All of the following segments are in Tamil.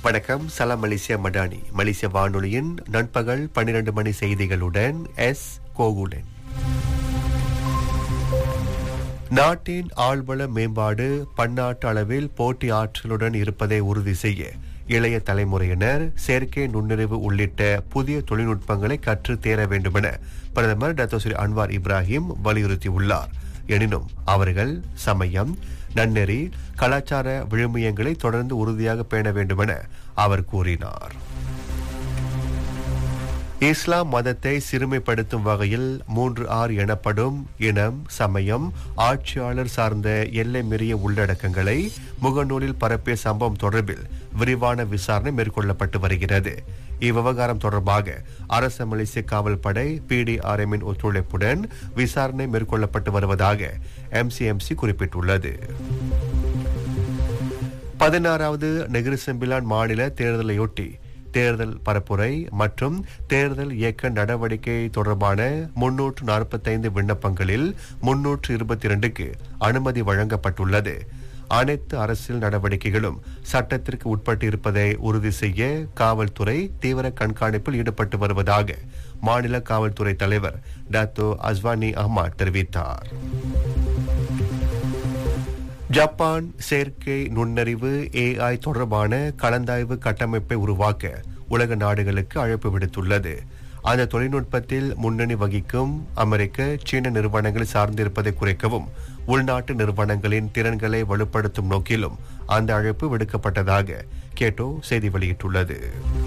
வணக்கம் சலாம் மலேசியா மடானி மலேசிய வானொலியின் நண்பகல் பன்னிரண்டு மணி செய்திகளுடன் எஸ் கோகுலன் நாட்டின் ஆழ்வள மேம்பாடு பன்னாட்டு அளவில் போட்டி ஆற்றலுடன் இருப்பதை உறுதி செய்ய இளைய தலைமுறையினர் செயற்கை நுண்ணறிவு உள்ளிட்ட புதிய தொழில்நுட்பங்களை கற்று தேர வேண்டுமென பிரதமர் டத்தோஸ்ரீ அன்வார் இப்ராஹிம் வலியுறுத்தியுள்ளார் எனினும் அவர்கள் சமயம் நன்னெறி கலாச்சார விழுமியங்களை தொடர்ந்து உறுதியாக பேண வேண்டுமென அவர் கூறினார் இஸ்லாம் மதத்தை சிறுமைப்படுத்தும் வகையில் மூன்று ஆர் எனப்படும் இனம் சமயம் ஆட்சியாளர் சார்ந்த எல்லை மீறிய உள்ளடக்கங்களை முகநூலில் பரப்பிய சம்பவம் தொடர்பில் விரிவான விசாரணை மேற்கொள்ளப்பட்டு வருகிறது இவ்விவகாரம் தொடர்பாக அரச மலேசிய காவல் படை பிடிஆர்எம்மின் ஒத்துழைப்புடன் விசாரணை மேற்கொள்ளப்பட்டு வருவதாக எம்சிஎம்சி குறிப்பிட்டுள்ளது பதினாறாவது நெகிரி செம்பிலான் மாநில தேர்தலையொட்டி தேர்தல் பரப்புரை மற்றும் தேர்தல் இயக்க நடவடிக்கை தொடர்பான முன்னூற்று நாற்பத்தைந்து விண்ணப்பங்களில் முன்னூற்று இருபத்தி இரண்டுக்கு அனுமதி வழங்கப்பட்டுள்ளது அனைத்து அரசியல் நடவடிக்கைகளும் சட்டத்திற்கு உட்பட்டு இருப்பதை உறுதி செய்ய காவல்துறை தீவிர கண்காணிப்பில் ஈடுபட்டு வருவதாக மாநில காவல்துறை தலைவர் டாத்தோ அஸ்வானி அஹ்மத் தெரிவித்தார் ஜப்பான் செயற்கை நுண்ணறிவு ஏஐ தொடர்பான கலந்தாய்வு கட்டமைப்பை உருவாக்க உலக நாடுகளுக்கு அழைப்பு விடுத்துள்ளது அந்த தொழில்நுட்பத்தில் முன்னணி வகிக்கும் அமெரிக்க சீன நிறுவனங்கள் சார்ந்திருப்பதை குறைக்கவும் உள்நாட்டு நிறுவனங்களின் திறன்களை வலுப்படுத்தும் நோக்கிலும் அந்த அழைப்பு விடுக்கப்பட்டதாக கேட்டோ செய்தி வெளியிட்டுள்ளது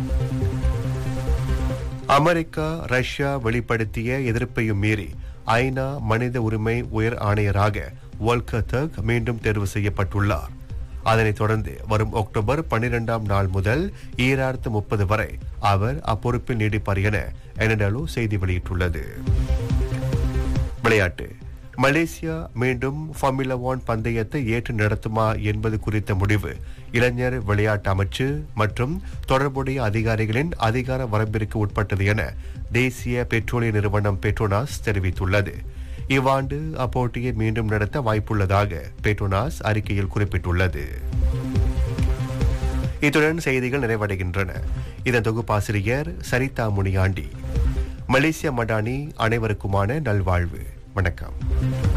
அமெரிக்கா ரஷ்யா வெளிப்படுத்திய எதிர்ப்பையும் மீறி ஐநா மனித உரிமை உயர் ஆணையராக வோல்கர் தர்க் மீண்டும் தேர்வு செய்யப்பட்டுள்ளார் அதனைத் தொடர்ந்து வரும் அக்டோபர் பன்னிரெண்டாம் நாள் முதல் ஈராயிரத்து முப்பது வரை அவர் அப்பொறுப்பில் நீடிப்பார் என எனடலு செய்தி வெளியிட்டுள்ளது விளையாட்டு மலேசியா மீண்டும் ஃபார்முலா ஒன் பந்தயத்தை ஏற்று நடத்துமா என்பது குறித்த முடிவு இளைஞர் விளையாட்டு அமைச்சு மற்றும் தொடர்புடைய அதிகாரிகளின் அதிகார வரம்பிற்கு உட்பட்டது என தேசிய பெட்ரோலிய நிறுவனம் பெட்ரோனாஸ் தெரிவித்துள்ளது இவ்வாண்டு அப்போட்டியை மீண்டும் நடத்த வாய்ப்புள்ளதாக பெட்ரோனாஸ் அறிக்கையில் குறிப்பிட்டுள்ளது இத்துடன் செய்திகள் நிறைவடைகின்றன இதன் தொகுப்பாசிரியர் சரிதா முனியாண்டி மலேசிய மடானி அனைவருக்குமான நல்வாழ்வு வணக்கம்